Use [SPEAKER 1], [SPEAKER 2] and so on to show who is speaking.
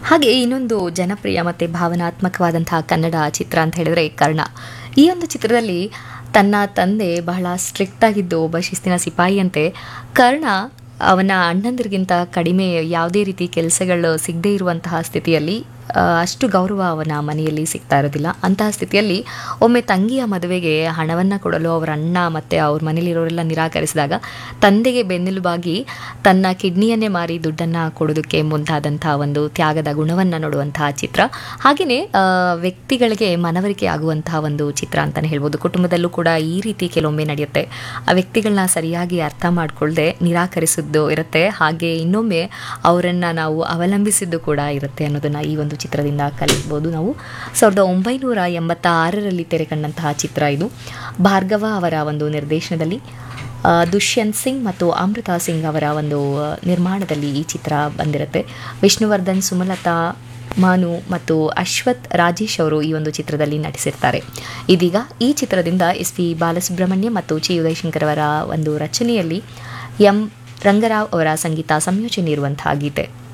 [SPEAKER 1] ಹಾಗೆ ಇನ್ನೊಂದು ಜನಪ್ರಿಯ ಮತ್ತು ಭಾವನಾತ್ಮಕವಾದಂತಹ ಕನ್ನಡ ಚಿತ್ರ ಅಂತ ಹೇಳಿದರೆ ಕರ್ಣ ಈ ಒಂದು ಚಿತ್ರದಲ್ಲಿ ತನ್ನ ತಂದೆ ಬಹಳ ಸ್ಟ್ರಿಕ್ಟ್ ಆಗಿದ್ದು ಒಬ್ಬ ಶಿಸ್ತಿನ ಸಿಪಾಯಿಯಂತೆ ಕರ್ಣ ಅವನ ಅಣ್ಣಂದಿರಿಗಿಂತ ಕಡಿಮೆ ಯಾವುದೇ ರೀತಿ ಕೆಲಸಗಳು ಸಿಗದೇ ಇರುವಂತಹ ಸ್ಥಿತಿಯಲ್ಲಿ ಆ, ಅಷ್ಟು ಗೌರವ ಅವನ ಮನೆಯಲ್ಲಿ ಸಿಗ್ತಾ ಇರೋದಿಲ್ಲ ಅಂತಹ ಸ್ಥಿತಿಯಲ್ಲಿ ಒಮ್ಮೆ ತಂಗಿಯ ಮದುವೆಗೆ ಹಣವನ್ನು ಕೊಡಲು ಅವರ ಅಣ್ಣ ಮತ್ತು ಅವ್ರ ಮನೇಲಿರೋರೆಲ್ಲ ನಿರಾಕರಿಸಿದಾಗ ತಂದೆಗೆ ಬೆನ್ನೆಲುಬಾಗಿ ತನ್ನ ಕಿಡ್ನಿಯನ್ನೇ ಮಾರಿ ದುಡ್ಡನ್ನು ಕೊಡೋದಕ್ಕೆ ಮುಂದಾದಂತಹ ಒಂದು ತ್ಯಾಗದ ಗುಣವನ್ನು ನೋಡುವಂತಹ ಚಿತ್ರ ಹಾಗೆಯೇ ಆ, ವ್ಯಕ್ತಿಗಳಿಗೆ ಮನವರಿಕೆ ಆಗುವಂತಹ ಒಂದು ಚಿತ್ರ ಅಂತಲೇ ಹೇಳ್ಬೋದು ಕುಟುಂಬದಲ್ಲೂ ಕೂಡ ಈ ರೀತಿ ಕೆಲವೊಮ್ಮೆ ನಡೆಯುತ್ತೆ ಆ ವ್ಯಕ್ತಿಗಳನ್ನ ಸರಿಯಾಗಿ ಅರ್ಥ ಮಾಡ್ಕೊಳ್ದೆ ನಿರಾಕರಿಸಿದ್ದು ಇರುತ್ತೆ ಹಾಗೆ ಇನ್ನೊಮ್ಮೆ ಅವರನ್ನು ನಾವು ಅವಲಂಬಿಸಿದ್ದು ಕೂಡ ಇರುತ್ತೆ ಅನ್ನೋದನ್ನು ಈ ಒಂದು ಚಿತ್ರದಿಂದ ಕಲಿಸ್ಬೋದು ನಾವು ಸಾವಿರದ ಒಂಬೈನೂರ ಎಂಬತ್ತ ಆರರಲ್ಲಿ ತೆರೆ ಕಂಡಂತಹ ಚಿತ್ರ ಇದು ಭಾರ್ಗವ ಅವರ ಒಂದು ನಿರ್ದೇಶನದಲ್ಲಿ ಆ, ದುಷ್ಯಂತ್ ಸಿಂಗ್ ಮತ್ತು ಅಮೃತಾ ಸಿಂಗ್ ಅವರ ಒಂದು ಆ, ನಿರ್ಮಾಣದಲ್ಲಿ ಈ ಚಿತ್ರ ಬಂದಿರುತ್ತೆ ವಿಷ್ಣುವರ್ಧನ್ ಸುಮಲತಾ ಮಾನು ಮತ್ತು ಅಶ್ವಥ್ ರಾಜೇಶ್ ಅವರು ಈ ಒಂದು ಚಿತ್ರದಲ್ಲಿ ನಟಿಸಿರ್ತಾರೆ ಇದೀಗ ಈ ಚಿತ್ರದಿಂದ ಎಸ್ ಪಿ ಬಾಲಸುಬ್ರಹ್ಮಣ್ಯ ಮತ್ತು ಚಿ ಉದಯಶಂಕರ್ ಅವರ ಒಂದು ರಚನೆಯಲ್ಲಿ ಎಂ ರಂಗರಾವ್ ಅವರ ಸಂಗೀತ ಸಂಯೋಜನೆ ಇರುವಂತಹ ಗೀತೆ